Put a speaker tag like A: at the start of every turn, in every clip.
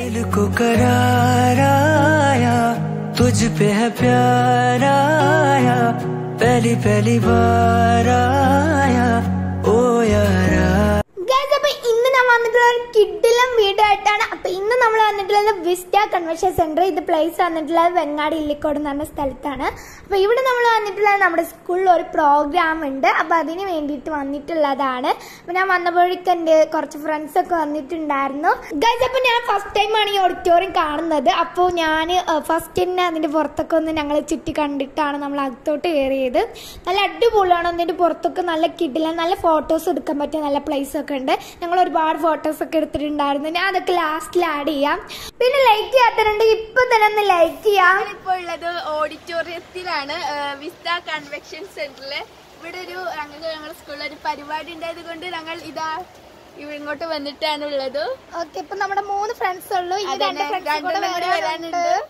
A: दिल को करार आया तुझ पे है प्यार आया पहली पहली बार आया ओ यारा
B: Guys, അപ്പൊ ഇന്ന് ഞാൻ വന്നിട്ടുള്ള ഒരു കിഡിലും വീഡിയോ ആയിട്ടാണ് അപ്പൊ ഇന്ന് നമ്മൾ വന്നിട്ടുള്ളത് വിസ്റ്റ കൺവെൻഷൻ സെന്റർ ഇത് പ്ലേസ് വന്നിട്ടുള്ളത് വെങ്ങാടി ഇല്ലിക്കോട് എന്ന് പറഞ്ഞ സ്ഥലത്താണ് അപ്പൊ ഇവിടെ നമ്മൾ വന്നിട്ടുള്ളത് നമ്മുടെ സ്കൂളിൽ ഒരു പ്രോഗ്രാം ഉണ്ട് അപ്പൊ അതിന് വേണ്ടിയിട്ട് വന്നിട്ടുള്ളതാണ് അപ്പൊ ഞാൻ വന്നപ്പോഴേക്കും എൻ്റെ കുറച്ച് ഫ്രണ്ട്സ് ഒക്കെ വന്നിട്ടുണ്ടായിരുന്നു ഗൈസ് അപ്പൊ ഞാൻ ഫസ്റ്റ് ടൈമാണ് ഈ ഓഡിറ്റോറിയം കാണുന്നത് അപ്പോൾ ഞാൻ ഫസ്റ്റ് തന്നെ അതിന്റെ പുറത്തൊക്കെ ഒന്ന് ഞങ്ങൾ ചുറ്റി കണ്ടിട്ടാണ് നമ്മൾ അകത്തോട്ട് കയറിയത് നല്ല അടിപൊളിയാണ് അതിന്റെ പുറത്തൊക്കെ നല്ല കിടില നല്ല ഫോട്ടോസ് എടുക്കാൻ പറ്റിയ നല്ല പ്ലേസ് ഒക്കെ ഉണ്ട് ഞങ്ങൾ ഒരുപാട് ഫോട്ടോസ് ഒക്കെ എടുത്തിട്ടുണ്ടായിരുന്നു ഞാൻ അതൊക്കെ ലാസ്റ്റിൽ ആഡ് ചെയ്യാം പിന്നെ ലൈക്ക് ചെയ്യാത്തതുണ്ട് ഇപ്പൊ തന്നെ ഒന്ന് ലൈക്ക് ചെയ്യാം
C: ഇപ്പോൾ ഉള്ളത് ഓഡിറ്റോറിയത്തിലാണ് വിസ്ത കൺവെൻഷൻ സെന്ററില് ഇവിടെ ഒരു ഞങ്ങൾക്ക് ഞങ്ങളുടെ സ്കൂളിൽ ഒരു പരിപാടി ഉണ്ടായത് കൊണ്ട് ഞങ്ങൾ ഇതാ ഇവിടെ ഇങ്ങോട്ട് വന്നിട്ടാണ് ഉള്ളത്
B: ഓക്കെ ഇപ്പൊ നമ്മുടെ മൂന്ന് ഫ്രണ്ട്സ് ഉള്ളൂ ഇനി രണ്ട്
C: അതന്നെ,
B: ഫ്രണ്ട്സ് കൂടെ
C: രണ്ടെണ്ണം കൂടി
B: വരാനുണ്ട്
C: വരാനുണ്ട്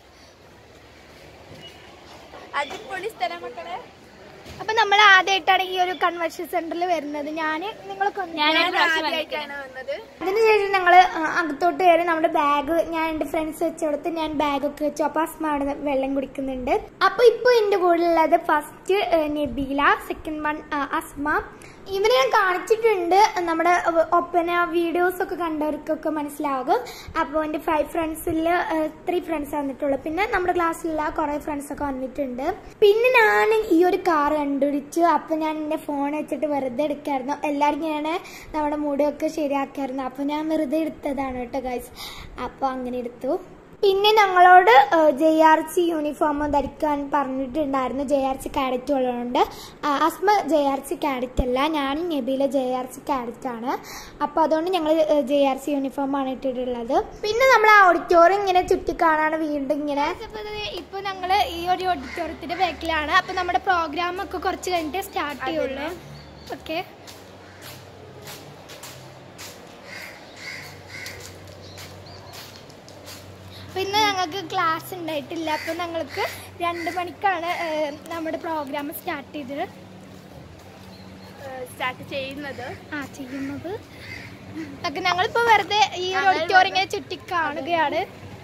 C: അടിപൊളി സ്ഥലം മക്കളെ
B: അപ്പൊ നമ്മൾ ആദ്യമായിട്ടാണ് ഈ ഒരു കൺവെൻഷൻ സെന്ററിൽ വരുന്നത് ഞാൻ നിങ്ങളൊക്കെ ഒന്ന്
C: ഞാൻ ആദ്യമായിട്ടാണ് വന്നത്
B: അതിനുശേഷം ഞങ്ങൾ അകത്തോട്ട് കയറി നമ്മുടെ ബാഗ് ഞാൻ എന്റെ ഫ്രണ്ട്സ് വെച്ച് കൊടുത്ത് ഞാൻ ബാഗൊക്കെ വെച്ചു അപ്പൊ അസ്മ അവിടെ വെള്ളം കുടിക്കുന്നുണ്ട് അപ്പൊ ഇപ്പൊ എന്റെ കൂടെ ഉള്ളത് first Nabeela second one Asma ഇവരെ ഞാൻ കാണിച്ചിട്ടുണ്ട് നമ്മുടെ അഹ്, ഒപ്പന വീഡിയോസ് ഒക്കെ കണ്ടവർക്കൊക്കെ മനസ്സിലാകും അപ്പോൾ എൻ്റെ ഫൈവ് ഫ്രണ്ട്സിൽ ത്രീ ഫ്രണ്ട്സ് വന്നിട്ടുള്ളൂ പിന്നെ നമ്മുടെ ക്ലാസ്സിലുള്ള കുറേ ഫ്രണ്ട്സ് ഒക്കെ വന്നിട്ടുണ്ട് പിന്നെ ഞാൻ ഈ ഒരു കാർ കണ്ടുപിടിച്ചു അപ്പോൾ ഞാൻ എൻ്റെ ഫോൺ വെച്ചിട്ട് വെറുതെ എടുക്കായിരുന്നു എല്ലാവരും ഞാൻ നമ്മുടെ മുടിയൊക്കെ ശരിയാക്കായിരുന്നു അപ്പോൾ ഞാൻ വെറുതെ എടുത്തതാണ് കേട്ടോ ഗൈസ് അപ്പോൾ അങ്ങനെ എടുത്തു പിന്നെ ഞങ്ങളോട് ജെ ആർ സി യൂണിഫോം ധരിക്കാൻ പറഞ്ഞിട്ടുണ്ടായിരുന്നു ജെ ആർ സി കാഡറ്റ് ഉള്ളതുകൊണ്ട് ആ, Asma J R C cadet അല്ല ഞാനും Nabeela J R C cadet ആണ് അപ്പോൾ അതുകൊണ്ട് ഞങ്ങൾ ജെ ആർ സി യൂണിഫോം ആണ് ഇട്ടിട്ടുള്ളത് പിന്നെ നമ്മൾ ആ ഓഡിറ്റോറിയം ഇങ്ങനെ ചുറ്റിക്കാണാണ് വീണ്ടും ഇങ്ങനെ ഇപ്പോൾ ഞങ്ങൾ ഈ ഒരു ഓഡിറ്റോറിയത്തിന്റെ ബാക്കിലാണ് അപ്പോൾ നമ്മുടെ പ്രോഗ്രാം ഒക്കെ കുറച്ച് കഴിഞ്ഞിട്ട് സ്റ്റാർട്ട് ചെയ്യുള്ളൂ ഓക്കെ അപ്പോൾ ഇന്ന് ഞങ്ങൾക്ക് ക്ലാസ് ഉണ്ടായിട്ടില്ല അപ്പോൾ ഞങ്ങൾക്ക് രണ്ട് മണിക്കാണ് ഏഹ്, നമ്മുടെ പ്രോഗ്രാം സ്റ്റാർട്ട് ചെയ്തത്
C: സ്റ്റാർട്ട് ചെയ്യുന്നത്
B: ആ ചെയ്യുന്നത് ഒക്കെ ഞങ്ങളിപ്പോൾ വെറുതെ ഈ ഒരു ഓഡിറ്റോറിയം ഇങ്ങനെ ചുറ്റി കാണുകയാണ്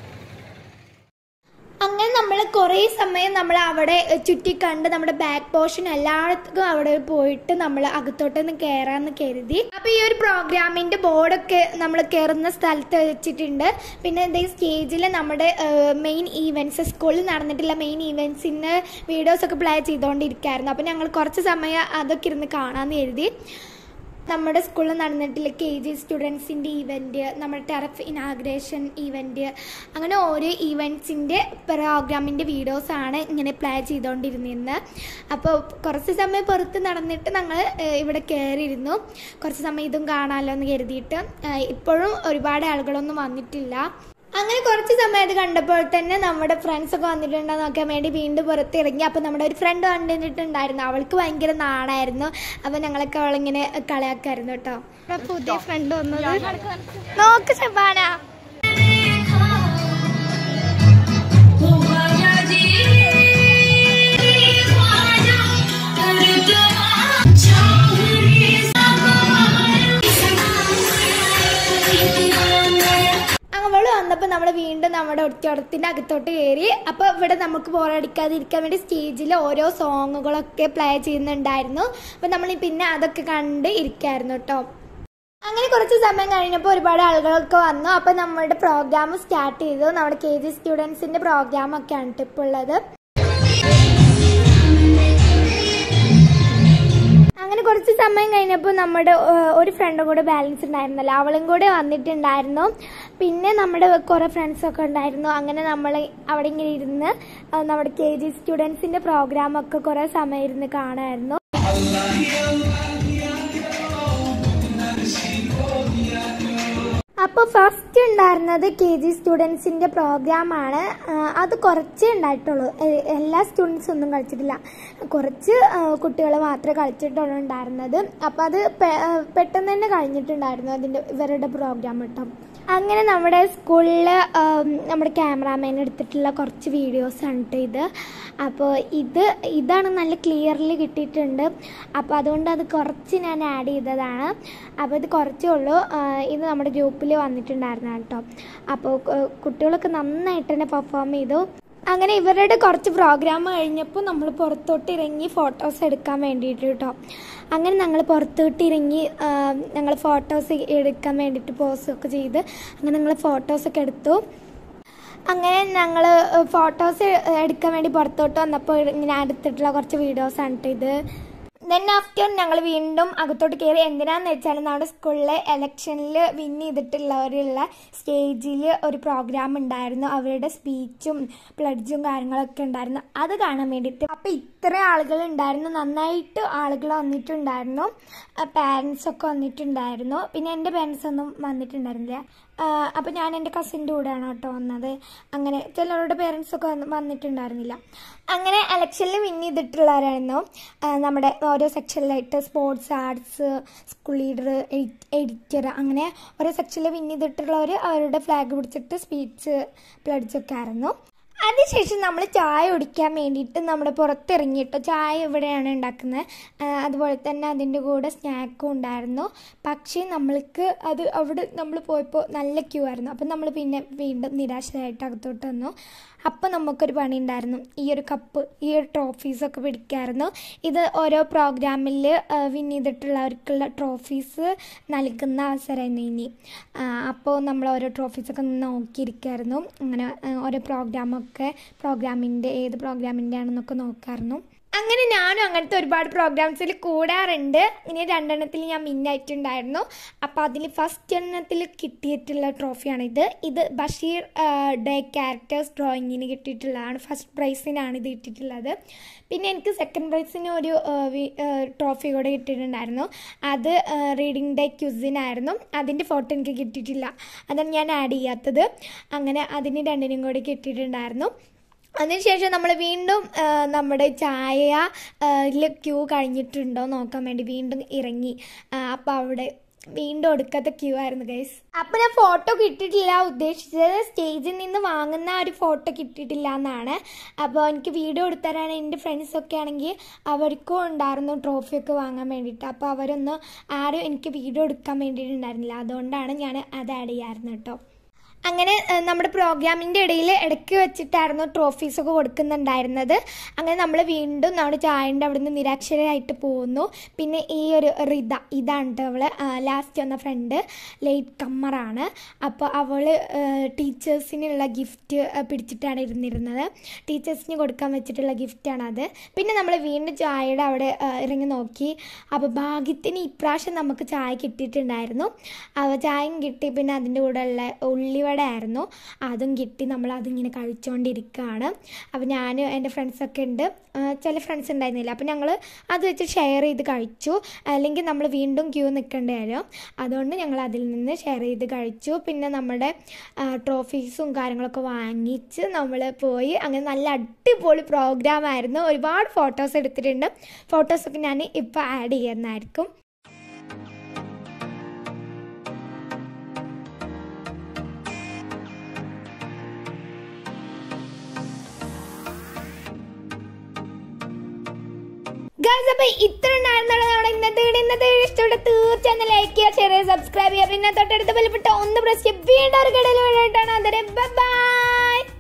B: അങ്ങനെ നമ്മൾ കുറേ സമയം നമ്മൾ അവിടെ ഏഹ്, ചുറ്റി കണ്ട് നമ്മുടെ ബാക്ക് പോർഷൻ എല്ലായിടത്തും അവിടെ പോയിട്ട് നമ്മൾ അകത്തോട്ടൊന്ന് കയറാന്ന് കരുതി അപ്പൊ ഈ ഒരു പ്രോഗ്രാമിന്റെ ബോർഡൊക്കെ നമ്മൾ കയറുന്ന സ്ഥലത്ത് വെച്ചിട്ടുണ്ട് പിന്നെ ഇതേ സ്റ്റേജിൽ നമ്മുടെ മെയിൻ ഈവെന്റ്സ് സ്കൂളിൽ നടന്നിട്ടുള്ള മെയിൻ ഈവെന്റ്സിന്റെ വീഡിയോസ് ഒക്കെ പ്ലേ ചെയ്തുകൊണ്ടിരിക്കുകയായിരുന്നു അപ്പൊ ഞങ്ങൾ കുറച്ച് സമയം അതൊക്കെ ഇരുന്ന് കാണാന്ന് കരുതി നമ്മുടെ സ്കൂളിൽ നടന്നിട്ടുള്ള കെ ജി സ്റ്റുഡൻസിൻ്റെ ഈവൻറ്റ് നമ്മുടെ ടെറഫ് ഇനാഗ്രേഷൻ ഈവൻറ്റ് അങ്ങനെ ഓരോ ഈവൻറ്റ്സിൻ്റെ പ്രോഗ്രാമിൻ്റെ വീഡിയോസാണ് ഇങ്ങനെ പ്ലേ ചെയ്തുകൊണ്ടിരുന്നത് അപ്പോൾ കുറച്ച് സമയം പുറത്ത് നടന്നിട്ട് ഞങ്ങൾ ഇവിടെ കയറിയിരുന്നു കുറച്ച് സമയം ഇതും കാണാമല്ലോ എന്ന് കരുതിയിട്ട് ഏഹ് ഇപ്പോഴും ഒരുപാട് ആളുകളൊന്നും വന്നിട്ടില്ല അങ്ങനെ കുറച്ച് സമയം അത് കണ്ടപ്പോൾ തന്നെ നമ്മുടെ ഫ്രണ്ട്സ് ഒക്കെ വന്നിട്ടുണ്ടോ നോക്കാൻ വേണ്ടി വീണ്ടും പുറത്ത് ഇറങ്ങി അപ്പോൾ നമ്മുടെ ഒരു ഫ്രണ്ട് കണ്ടിട്ടുണ്ടായിരുന്നു അവൾക്ക് ഭയങ്കര നാണായിരുന്നു അപ്പോൾ ഞങ്ങളൊക്കെ അവളിങ്ങനെ കളിയാക്കായിരുന്നു കേട്ടോ ഇവിടെ പുതിയ ഫ്രണ്ട് വന്നത് നോക്ക് ശബാന അവള് വന്നപ്പോൾ നമ്മൾ വീണ്ടും നമ്മുടെ ഒറ്റടത്തിൻ്റെ അകത്തോട്ട് കയറി അപ്പോൾ ഇവിടെ നമുക്ക് ബോറടിക്കാതിരിക്കാൻ വേണ്ടി സ്റ്റേജിൽ ഓരോ സോങ്ങുകളൊക്കെ പ്ലേ ചെയ്യുന്നുണ്ടായിരുന്നു അപ്പോൾ നമ്മൾ പിന്നെ അതൊക്കെ കണ്ട് ഇരിക്കായിരുന്നു കേട്ടോ അങ്ങനെ കുറച്ച് സമയം കഴിഞ്ഞപ്പോൾ ഒരുപാട് ആളുകളൊക്കെ വന്നു അപ്പോൾ നമ്മുടെ പ്രോഗ്രാം സ്റ്റാർട്ട് ചെയ്തു നമ്മുടെ കെ ജി സ്റ്റുഡൻസിൻ്റെ പ്രോഗ്രാം ഒക്കെയാണ് ട്ടോ ഇപ്പോൾ ഉള്ളത് അങ്ങനെ കുറച്ച് സമയം കഴിഞ്ഞപ്പോൾ നമ്മുടെ ഏഹ്, ഒരു ഫ്രണ്ടും കൂടെ ബാലൻസ് ഉണ്ടായിരുന്നല്ലോ അവളും കൂടെ വന്നിട്ടുണ്ടായിരുന്നു പിന്നെ നമ്മുടെ കുറേ ഫ്രണ്ട്സൊക്കെ ഉണ്ടായിരുന്നു അങ്ങനെ നമ്മൾ അവിടെ ഇങ്ങനെ ഇരുന്ന് ഏഹ്, നമ്മുടെ കെ ജി സ്റ്റുഡൻസിൻ്റെ പ്രോഗ്രാമൊക്കെ കുറേ സമയം ഇരുന്ന് കാണാമായിരുന്നു അപ്പോൾ ഫസ്റ്റ് ഉണ്ടായിരുന്നത് കെ ജി സ്റ്റുഡൻസിൻ്റെ പ്രോഗ്രാമാണ് അത് കുറച്ചേ ഉണ്ടായിട്ടുള്ളൂ എ- എല്ലാ സ്റ്റുഡൻസ് ഒന്നും കളിച്ചിട്ടില്ല കുറച്ച് കുട്ടികൾ മാത്രമേ കളിച്ചിട്ടുള്ളൂ ഉണ്ടായിരുന്നത് അപ്പോൾ അത് പെ- ആ, പെട്ടെന്ന് തന്നെ കഴിഞ്ഞിട്ടുണ്ടായിരുന്നു അതിൻ്റെ ഇവരുടെ പ്രോഗ്രാം കേട്ടോ അങ്ങനെ നമ്മുടെ സ്കൂളിൽ നമ്മുടെ ക്യാമറാമാൻ എടുത്തിട്ടുള്ള കുറച്ച് വീഡിയോസാണ് കേട്ടോ ഇത് അപ്പോൾ ഇത് ഇതാണ് നല്ല ക്ലിയർലി കിട്ടിയിട്ടുണ്ട് അപ്പോൾ അതുകൊണ്ട് അത് കുറച്ച് ഞാൻ ആഡ് ചെയ്തതാണ് അപ്പോൾ ഇത് കുറച്ചേ ഉള്ളൂ ആ, ഇത് നമ്മുടെ ഗ്രൂപ്പിൽ വന്നിട്ടുണ്ടായിരുന്നു കേട്ടോ അപ്പോൾ കു- കുട്ടികളൊക്കെ നന്നായിട്ട് തന്നെ പെർഫോം ചെയ്തു അങ്ങനെ ഇവരുടെ കുറച്ച് പ്രോഗ്രാം കഴിഞ്ഞപ്പോൾ നമ്മൾ പുറത്തോട്ട് ഇറങ്ങി ഫോട്ടോസ് എടുക്കാൻ വേണ്ടിയിട്ട് കേട്ടോ അങ്ങനെ ഞങ്ങൾ പുറത്തോട്ട് ഇറങ്ങി ഞങ്ങൾ ഫോട്ടോസ് എടുക്കാൻ വേണ്ടിയിട്ട് പോസൊക്കെ ചെയ്ത് അങ്ങനെ ഞങ്ങൾ ഫോട്ടോസൊക്കെ എടുത്തു അങ്ങനെ ഞങ്ങൾ ഫോട്ടോസ് എടുക്കാൻ വേണ്ടി പുറത്തോട്ട് വന്നപ്പോൾ ഇങ്ങനെ എടുത്തിട്ടുള്ള കുറച്ച് വീഡിയോസാണ് കേട്ടോ ഇത് ദെൻ ആഫ്റ്റർ ഞങ്ങൾ വീണ്ടും അകത്തോട്ട് കയറി എന്തിനാന്ന് വെച്ചാൽ നമ്മുടെ സ്കൂളിലെ ഇലക്ഷനിൽ വിൻ ചെയ്തിട്ടുള്ളവരുള്ള സ്റ്റേജിൽ ഒരു പ്രോഗ്രാം ഉണ്ടായിരുന്നു അവരുടെ സ്പീച്ചും പ്ലഡ്ജും കാര്യങ്ങളൊക്കെ ഉണ്ടായിരുന്നു അത് കാണാൻ വേണ്ടിയിട്ട് അപ്പം ഇത്ര ആളുകൾ ഉണ്ടായിരുന്നു നന്നായിട്ട് ആളുകൾ വന്നിട്ടുണ്ടായിരുന്നു പാരൻസ് ഒക്കെ വന്നിട്ടുണ്ടായിരുന്നു പിന്നെ എൻ്റെ പാരൻസ് ഒന്നും വന്നിട്ടുണ്ടായിരുന്നില്ല അപ്പം ഞാൻ എൻ്റെ കസിൻ്റെ കൂടെയാണ് കേട്ടോ വന്നത് അങ്ങനെ ചിലരുടെ പേരൻസ് ഒക്കെ വന്ന് വന്നിട്ടുണ്ടായിരുന്നില്ല അങ്ങനെ ഇലക്ഷനിൽ വിൻ ചെയ്തിട്ടുള്ളവരായിരുന്നു ആ, നമ്മുടെ ഓരോ സെക്ഷനിലായിട്ട് sports arts school leader editor അങ്ങനെ ഓരോ സെക്ഷനിൽ വിൻ ചെയ്തിട്ടുള്ളവർ അവരുടെ ഫ്ലാഗ് പിടിച്ചിട്ട് സ്പീച്ച് പ്ലഡ്ജൊക്കെ ആയിരുന്നു അതിനുശേഷം നമ്മൾ ചായ കുടിക്കാൻ വേണ്ടിയിട്ട് നമ്മുടെ പുറത്തിറങ്ങിയിട്ട് ചായ ഇവിടെയാണ് ഉണ്ടാക്കുന്നത് ആ, അതുപോലെ തന്നെ അതിൻ്റെ കൂടെ സ്നാക്കും ഉണ്ടായിരുന്നു പക്ഷേ നമ്മൾക്ക് അത് അവിടെ നമ്മൾ പോയപ്പോൾ നല്ല ക്യൂ ആയിരുന്നു അപ്പം നമ്മൾ പിന്നെ വീണ്ടും നിരാശരായിട്ട് അകത്തോട്ട് വന്നു അപ്പം നമുക്കൊരു പണി ഉണ്ടായിരുന്നു ഈ ഒരു കപ്പ് ഈ ഒരു ട്രോഫീസൊക്കെ പിടിക്കായിരുന്നു ഇത് ഓരോ പ്രോഗ്രാമിൽ വിൻ ചെയ്തിട്ടുള്ളവർക്കുള്ള ട്രോഫീസ് നൽകുന്ന അവസരമായിരുന്നു ഇനി അപ്പോൾ നമ്മൾ ഓരോ ട്രോഫീസൊക്കെ നോക്കിയിരിക്കുമായിരുന്നു അങ്ങനെ ആ, ഓരോ പ്രോഗ്രാമൊക്കെ പ്രോഗ്രാമിൻ്റെ ഏത് പ്രോഗ്രാമിൻ്റെ ആണെന്നൊക്കെ നോക്കായിരുന്നു അങ്ങനെ ഞാനും അങ്ങനത്തെ ഒരുപാട് പ്രോഗ്രാംസിൽ കൂടാറുണ്ട് ഇനി രണ്ടെണ്ണത്തിൽ ഞാൻ മിന്നായിട്ടുണ്ടായിരുന്നു അപ്പോൾ അതിൽ ഫസ്റ്റ് എണ്ണത്തിൽ കിട്ടിയിട്ടുള്ള ട്രോഫിയാണിത് ഇത് ബഷീർ ഡേ ക്യാരക്ടേഴ്സ് ഡ്രോയിങ്ങിന് കിട്ടിയിട്ടുള്ളതാണ് ഫസ്റ്റ് പ്രൈസിനാണ് ഇത് കിട്ടിയിട്ടുള്ളത് പിന്നെ എനിക്ക് സെക്കൻഡ് പ്രൈസിന് ഒരു ട്രോഫി കൂടെ കിട്ടിയിട്ടുണ്ടായിരുന്നു അത് റീഡിംഗ് ഡേ ക്യുസിനായിരുന്നു അതിൻ്റെ ഫോട്ടോ എനിക്ക് കിട്ടിയിട്ടില്ല അതാണ് ഞാൻ ആഡ് ചെയ്യാത്തത് അങ്ങനെ അതിന് രണ്ടിനും കൂടി കിട്ടിയിട്ടുണ്ടായിരുന്നു അതിനുശേഷം നമ്മൾ വീണ്ടും ആ, നമ്മുടെ ചായ ക്യൂ കഴിഞ്ഞിട്ടുണ്ടോ നോക്കാൻ വേണ്ടി വീണ്ടും ഇറങ്ങി അപ്പോൾ അവിടെ വീണ്ടും ഒടുക്കത്തെ ക്യൂ ആയിരുന്നു ഗൈസ് അപ്പം ഞാൻ ഫോട്ടോ കിട്ടിയിട്ടില്ല ഉദ്ദേശിച്ചത് സ്റ്റേജിൽ നിന്ന് വാങ്ങുന്ന ആ ഒരു ഫോട്ടോ കിട്ടിയിട്ടില്ല എന്നാണ് അപ്പോൾ എനിക്ക് വീഡിയോ എടുത്തരാണ് എൻ്റെ ഫ്രണ്ട്സൊക്കെ ആണെങ്കിൽ അവർക്കും ഉണ്ടായിരുന്നു ട്രോഫിയൊക്കെ വാങ്ങാൻ വേണ്ടിയിട്ട് അപ്പോൾ അവരൊന്നും ആരും എനിക്ക് വീഡിയോ എടുക്കാൻ വേണ്ടിയിട്ടുണ്ടായിരുന്നില്ല അതുകൊണ്ടാണ് ഞാൻ അത് ആഡ് ചെയ്യാറുണ്ട് കേട്ടോ അങ്ങനെ ഏഹ്, നമ്മുടെ പ്രോഗ്രാമിൻ്റെ ഇടയിൽ ഇടയ്ക്ക് വെച്ചിട്ടായിരുന്നു ട്രോഫീസ് ഒക്കെ കൊടുക്കുന്നുണ്ടായിരുന്നത് അങ്ങനെ നമ്മൾ വീണ്ടും നമ്മുടെ ചായൻ്റെ അവിടെ നിന്ന് നിരാക്ഷരായിട്ട് പോകുന്നു പിന്നെ ഈ ഒരു റിത ഇതാണ് കേട്ടോ അവള് ലാസ്റ്റ് വന്ന ഫ്രണ്ട് ലേറ്റ് കമ്മറാണ് അപ്പോൾ അവൾ ടീച്ചേഴ്സിനുള്ള ഗിഫ്റ്റ് പിടിച്ചിട്ടാണ് ഇരുന്നിരുന്നത് ടീച്ചേഴ്സിന് കൊടുക്കാൻ വെച്ചിട്ടുള്ള ഗിഫ്റ്റാണത് പിന്നെ നമ്മൾ വീണ്ടും ചായയുടെ അവിടെ ആ, ഇറങ്ങി നോക്കി അപ്പോൾ ഭാഗ്യത്തിന് ഇപ്രാവശ്യം നമുക്ക് ചായ കിട്ടിയിട്ടുണ്ടായിരുന്നു അപ്പോൾ ചായയും കിട്ടി പിന്നെ അതിൻ്റെ കൂടെ ഉള്ള ഉള്ളിവട ആയിരുന്നു അതും കിട്ടി നമ്മൾ അതിങ്ങനെ കഴിച്ചുകൊണ്ടിരിക്കുകയാണ് അപ്പോൾ ഞാൻ എൻ്റെ ഫ്രണ്ട്സൊക്കെ ഉണ്ട് ആ, ചില ഫ്രണ്ട്സ് ഉണ്ടായിരുന്നില്ല അപ്പോൾ ഞങ്ങൾ അത് വെച്ച് ഷെയർ ചെയ്ത് കഴിച്ചു അല്ലെങ്കിൽ നമ്മൾ വീണ്ടും ക്യൂ നിൽക്കേണ്ടി വരും അതുകൊണ്ട് ഞങ്ങൾ അതിൽ നിന്ന് ഷെയർ ചെയ്ത് കഴിച്ചു പിന്നെ നമ്മുടെ ട്രോഫീസും കാര്യങ്ങളൊക്കെ വാങ്ങിച്ച് നമ്മൾ പോയി അങ്ങനെ നല്ല അടിപൊളി പ്രോഗ്രാം ആയിരുന്നു ഒരുപാട് ഫോട്ടോസ് എടുത്തിട്ടുണ്ട് ഫോട്ടോസൊക്കെ ഞാൻ ഇപ്പോൾ ആഡ് ചെയ്യുന്നതായിരിക്കും ഗൈസ് അപ്പൊ ഇത്ര ഉണ്ടായിരുന്നുള്ളൂ നമ്മുടെ ഇന്നത്തെ വീഡിയോ ഇന്നത്തെ വീഡിയോ ഇഷ്ടപ്പെട്ട തീർച്ചയായും ലൈക്ക് ചെയ്യുക ഷെയർ ചെയ്യുക സബ്സ്ക്രൈബ് ചെയ്യുക പിന്നെ തൊട്ടടുത്ത് ബലപ്പെട്ട ഒന്ന് പ്രസ് ചെയ്യുക വീണ്ടും ഒരു കടയിൽ വീടായിട്ടാണ് അതെ ബൈ